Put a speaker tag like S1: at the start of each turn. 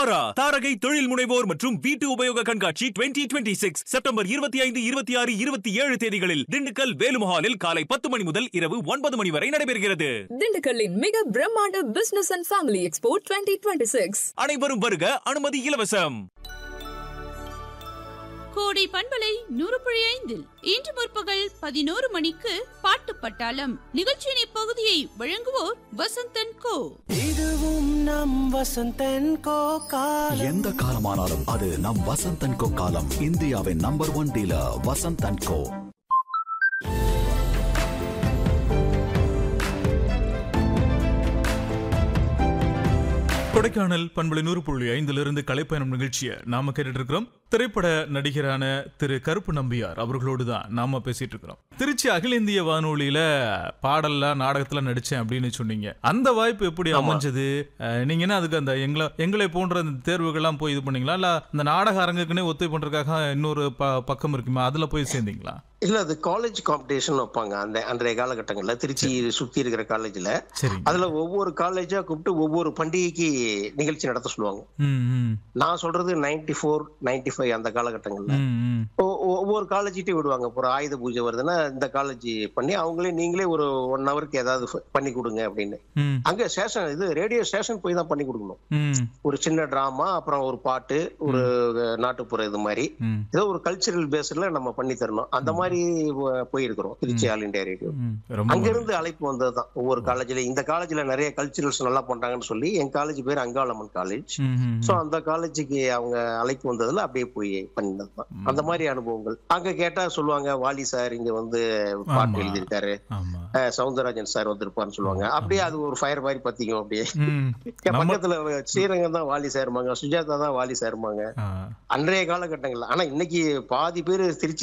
S1: தாரா தாரகை தொழில் முனைவோர் மற்றும் வீட்டு உபயோக கண்காட்சி 2026 சிக்ஸ் செப்டம்பர் இருபத்தி ஐந்து இருபத்தி ஆறு இருபத்தி ஏழு தேதிகளில் திண்டுக்கல் வேலுமஹாலில் காலை பத்து மணி முதல் இரவு ஒன்பது மணி வரை நடைபெறுகிறது
S2: திண்டுக்கல்லின் மிக பிரம்மாண்ட business and family expo twenty twenty six
S1: அனைவரும் வருக அனுமதி இலவசம்
S3: கோடை பண்பலை நூறு புள்ளி ஐந்தில் இன்று முற்பகல் பதினோரு மணிக்கு பாட்டு பட்டாளம் நிகழ்ச்சியின் இப்பகுதியை வழங்குவோர் வசந்தன் கோ
S4: இதுவும் நம் வசந்தன் கோ காலம்
S5: எந்த காலமானாலும் அது நம் வசந்த் அண்ட் கோ காலம் இந்தியாவின் number one dealer Vasanth and co
S6: Kodaikanal பண்பலை நூறு புள்ளி ஐந்திலிருந்து கலைப்பயணம் நிகழ்ச்சியை நாம கேட்டுட்டு இருக்கிறோம் திரைப்பட நடிகரான திரு கருப்பு நம்பியார் அவர்களோடு தான் நாம பேசிட்டு இருக்கிறோம் திருச்சி அகில இந்திய வானொலியில பாடல்ல நாடகத்துல நடிச்சேன் அப்படின்னு சொன்னீங்க அந்த வாய்ப்பு எப்படி அமைஞ்சது அஹ், நீங்க என்ன அதுக்கு அந்த எங்களை எங்களை போன்ற அந்த தேர்வுகள்லாம் போய் இது பண்ணீங்களா இல்ல இந்த நாடக அரங்குக்குன்னே ஒத்தை பண்றதுக்காக இன்னொரு ப- பக்கம் இருக்குமா அதுல போய் சேர்ந்தீங்களா
S7: இல்ல அது காலேஜ் காம்படிஷன் வைப்பாங்க அந்த அன்றைய காலகட்டங்கள்ல திருச்சி சுத்தி இருக்கிற காலேஜ்ல
S6: சரி
S7: அதுல ஒவ்வொரு காலேஜா கூப்பிட்டு ஒவ்வொரு பண்டிகைக்கு நிகழ்ச்சி நடத்த சொல்லுவாங்க
S6: ம் ம்
S7: நான் சொல்றது 94 ஃபோர் நைன்டி ஃபைவ் அந்த காலகட்டங்கள்ல
S6: ம் ம்
S7: ஒ- ஒ- ஒவ்வொரு காலேஜ்கிட்டே விடுவாங்க இப்போ ஒரு ஆயுத பூஜை வருதுன்னா இந்த காலேஜ் பண்ணி அவங்களே நீங்களே ஒரு ஒன் ஹவருக்கு ஏதாவது ஃப- பண்ணி கொடுங்க அப்படின்னு
S6: ம்
S7: அங்க ஸ்டேஷன் இது ரேடியோ ஸ்டேஷன் போய் தான் பண்ணி கொடுக்கணும்
S6: ம்
S7: ஒரு சின்ன டிராமா அப்புறம் ஒரு பாட்டு ஒரு நாட்டுப்புற இது மாதிரி
S6: ம்
S7: ஏதோ ஒரு கல்ச்சரல் பேஸ்ல நம்ம பண்ணி தரணும் அந்த மாதிரி வ- போயிருக்கிறோம் திருச்சி ஆல் இண்டியா ரேடியோ
S6: ம் ரொம்ப
S7: அங்க இருந்து அழைப்பு வந்ததுதான் ஒவ்வொரு காலேஜ்ல இந்த காலேஜ்ல நிறைய கல்ச்சுரல்ஸ் நல்லா பண்றாங்கன்னு சொல்லி என் காலேஜ் பேர் அங்காளம்மன் காலேஜ்
S6: ம், ம்,
S7: சோ அந்த காலேஜுக்கு அவங்க அழைப்பு வந்ததுல அப்படியே போய் பண்ணினதுதான் அந்த மாதிரி அனுபவங்கள் அங்க கேட்டா சொல்லுவாங்க வாலி சார் இங்க வந்து பாட்டு
S6: ஆமா.
S7: எழுதியிருக்காரு
S6: ஆமா
S7: அஹ் சவுந்தரராஜன் சார் வந்திருப்பாருன்னு சொல்லுவாங்க அப்படியே அது ஒரு ஃபயர் மாதிரி பத்திக்கும் அப்படியே
S6: ம்
S7: என்
S6: நம்ம
S7: பக்கத்துல ஸ்ரீரங்கம் தான் வாலி சாருமாங்க சுஜாதா தான் வாலி சாருமாங்க
S6: ஆ
S7: அன்றைய காலகட்டங்கள்ல ஆனா இன்னைக்கு பாதி பேர் திருச்சி